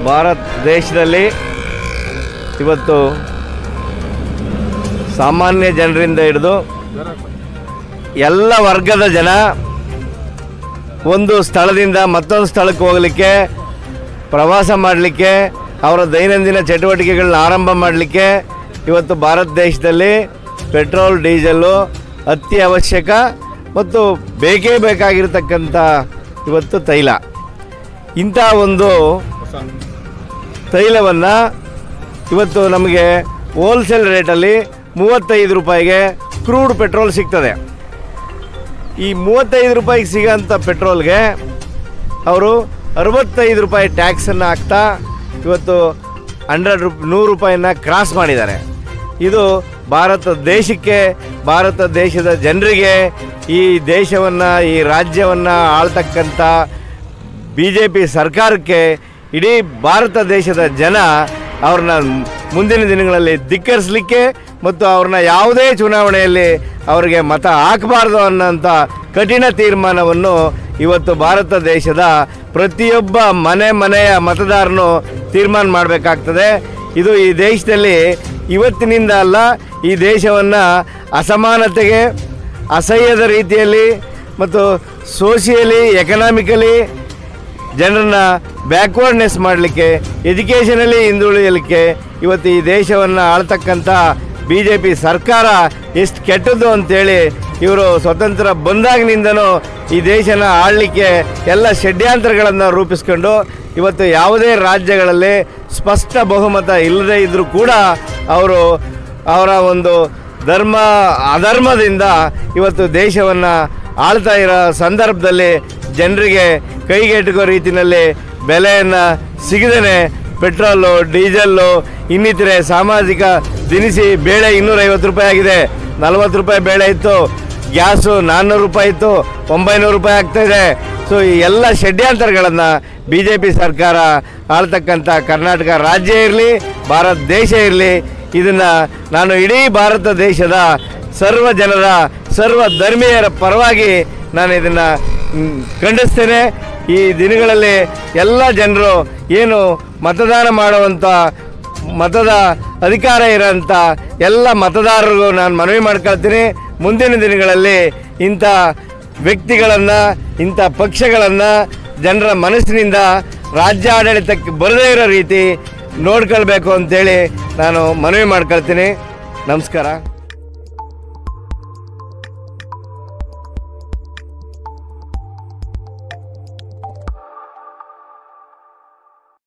ಭಾರತ ದೇಶದಲ್ಲಿ ಇವತ್ತು ಸಾಮಾನ್ಯ ಜನರಿಂದ ಹಿಡಿದು ಎಲ್ಲ ವರ್ಗದ ಜನ ಒಂದು ಸ್ಥಳದಿಂದ ಮತ್ತೊಂದು ಸ್ಥಳಕ್ಕೆ ಹೋಗಲಿಕ್ಕೆ ಪ್ರವಾಸ ಮಾಡಲಿಕ್ಕೆ ಅವರ ದೈನಂದಿನ ಚಟುವಟಿಕೆಗಳನ್ನ ಆರಂಭ ಮಾಡಲಿಕ್ಕೆ ಇವತ್ತು ಭಾರತ ದೇಶದಲ್ಲಿ ಪೆಟ್ರೋಲ್ ಡೀಸೆಲ್ಲು ಅತಿ ಅವಶ್ಯಕ ಮತ್ತು ಬೇಕೇ ಬೇಕಾಗಿರ್ತಕ್ಕಂಥ ಇವತ್ತು ತೈಲ ಇಂಥ ಒಂದು ತೈಲವನ್ನು ಇವತ್ತು ನಮಗೆ ಹೋಲ್ಸೇಲ್ ರೇಟಲ್ಲಿ ಮೂವತ್ತೈದು ರೂಪಾಯಿಗೆ ಕ್ರೂಡ್ ಪೆಟ್ರೋಲ್ ಸಿಗ್ತದೆ ಈ ಮೂವತ್ತೈದು ರೂಪಾಯಿಗೆ ಸಿಗೋಂಥ ಪೆಟ್ರೋಲ್ಗೆ ಅವರು ಅರವತ್ತೈದು ರೂಪಾಯಿ ಟ್ಯಾಕ್ಸನ್ನು ಹಾಕ್ತಾ ಇವತ್ತು ಹಂಡ್ರೆಡ್ ರುಪ್ ನೂರು ರೂಪಾಯಿನ ಕ್ರಾಸ್ ಮಾಡಿದ್ದಾರೆ ಇದು ಭಾರತ ದೇಶಕ್ಕೆ ಭಾರತ ದೇಶದ ಜನರಿಗೆ ಈ ದೇಶವನ್ನು ಈ ರಾಜ್ಯವನ್ನು ಆಳ್ತಕ್ಕಂಥ ಬಿ ಜೆ ಪಿ ಸರ್ಕಾರಕ್ಕೆ ಇಡೀ ಭಾರತ ದೇಶದ ಜನ ಅವ್ರನ್ನ ಮುಂದಿನ ದಿನಗಳಲ್ಲಿ ಧಿಕ್ಕರಿಸಲಿಕ್ಕೆ ಮತ್ತು ಅವ್ರನ್ನ ಯಾವುದೇ ಚುನಾವಣೆಯಲ್ಲಿ ಅವರಿಗೆ ಮತ ಹಾಕಬಾರ್ದು ಅನ್ನೋಂಥ ಕಠಿಣ ತೀರ್ಮಾನವನ್ನು ಇವತ್ತು ಭಾರತ ದೇಶದ ಪ್ರತಿಯೊಬ್ಬ ಮನೆ ಮನೆಯ ಮತದಾರನು ತೀರ್ಮಾನ ಮಾಡಬೇಕಾಗ್ತದೆ ಇದು ಈ ದೇಶದಲ್ಲಿ ಇವತ್ತಿನಿಂದ ಅಲ್ಲ ಈ ದೇಶವನ್ನು ಅಸಮಾನತೆಗೆ ಅಸಹ್ಯದ ರೀತಿಯಲ್ಲಿ ಮತ್ತು ಸೋಷಿಯಲಿ ಎಕನಾಮಿಕಲಿ ಜನರನ್ನ ಬ್ಯಾಕ್ವರ್ಡ್ನೆಸ್ ಮಾಡಲಿಕ್ಕೆ ಎಜುಕೇಷನಲ್ಲಿ ಹಿಂದುಳಿಯಲಿಕ್ಕೆ ಇವತ್ತು ಈ ದೇಶವನ್ನು ಆಳ್ತಕ್ಕಂಥ ಬಿ ಜೆ ಪಿ ಸರ್ಕಾರ ಎಷ್ಟು ಕೆಟ್ಟದ್ದು ಅಂತೇಳಿ ಇವರು ಸ್ವತಂತ್ರ ಬಂದಾಗಿನಿಂದನೂ ಈ ದೇಶನ ಆಳಲಿಕ್ಕೆ ಎಲ್ಲ ಷಡ್ಯಂತ್ರಗಳನ್ನು ರೂಪಿಸ್ಕೊಂಡು ಇವತ್ತು ಯಾವುದೇ ರಾಜ್ಯಗಳಲ್ಲಿ ಸ್ಪಷ್ಟ ಬಹುಮತ ಇಲ್ಲದೇ ಇದ್ದರೂ ಕೂಡ ಅವರು ಅವರ ಒಂದು ಧರ್ಮ ಅಧರ್ಮದಿಂದ ಇವತ್ತು ದೇಶವನ್ನು ಆಳ್ತಾ ಇರೋ ಸಂದರ್ಭದಲ್ಲಿ ಜನರಿಗೆ ಕೈಗೆಟುಕೋ ರೀತಿಯಲ್ಲಿ ಬೆಲೆಯನ್ನು ಸಿಗದೇ ಪೆಟ್ರೋಲು ಡೀಸೆಲ್ಲು ಇನ್ನಿತರೆ ಸಾಮಾಜಿಕ ದಿನಸಿ ಬೇಳೆ ಇನ್ನೂರೈವತ್ತು ರೂಪಾಯಿ ಆಗಿದೆ ನಲ್ವತ್ತು ರೂಪಾಯಿ ಬೇಳೆ ಇತ್ತು ಗ್ಯಾಸು ನಾನ್ನೂರು ರೂಪಾಯಿ ಇತ್ತು ಒಂಬೈನೂರು ರೂಪಾಯಿ ಆಗ್ತಾ ಇದೆ ಸೊ ಈ ಎಲ್ಲ ಷಡ್ಯಂತರಗಳನ್ನು ಬಿ ಜೆ ಪಿ ಸರ್ಕಾರ ಆಳ್ತಕ್ಕಂಥ ಕರ್ನಾಟಕ ರಾಜ್ಯ ಇರಲಿ ಭಾರತ ದೇಶ ಇರಲಿ ಇದನ್ನು ನಾನು ಇಡೀ ಭಾರತ ದೇಶದ ಸರ್ವ ಜನರ ಸರ್ವ ಧರ್ಮೀಯರ ಪರವಾಗಿ ನಾನು ಇದನ್ನು ಖಂಡಿಸ್ತೇನೆ ಈ ದಿನಗಳಲ್ಲಿ ಎಲ್ಲ ಜನರು ಏನು ಮತದಾನ ಮಾಡುವಂಥ ಮತದ ಅಧಿಕಾರ ಇರೋಂಥ ಎಲ್ಲ ಮತದಾರರಿಗೂ ನಾನು ಮನವಿ ಮಾಡ್ಕೊಳ್ತೀನಿ ಮುಂದಿನ ದಿನಗಳಲ್ಲಿ ಇಂಥ ವ್ಯಕ್ತಿಗಳನ್ನು ಇಂಥ ಪಕ್ಷಗಳನ್ನು ಜನರ ಮನಸ್ಸಿನಿಂದ ರಾಜ್ಯ ಆಡಳಿತಕ್ಕೆ ಬರದೇ ಇರೋ ರೀತಿ ನೋಡ್ಕೊಳ್ಬೇಕು ಅಂತೇಳಿ ನಾನು ಮನವಿ ಮಾಡ್ಕೊಳ್ತೀನಿ ನಮಸ್ಕಾರ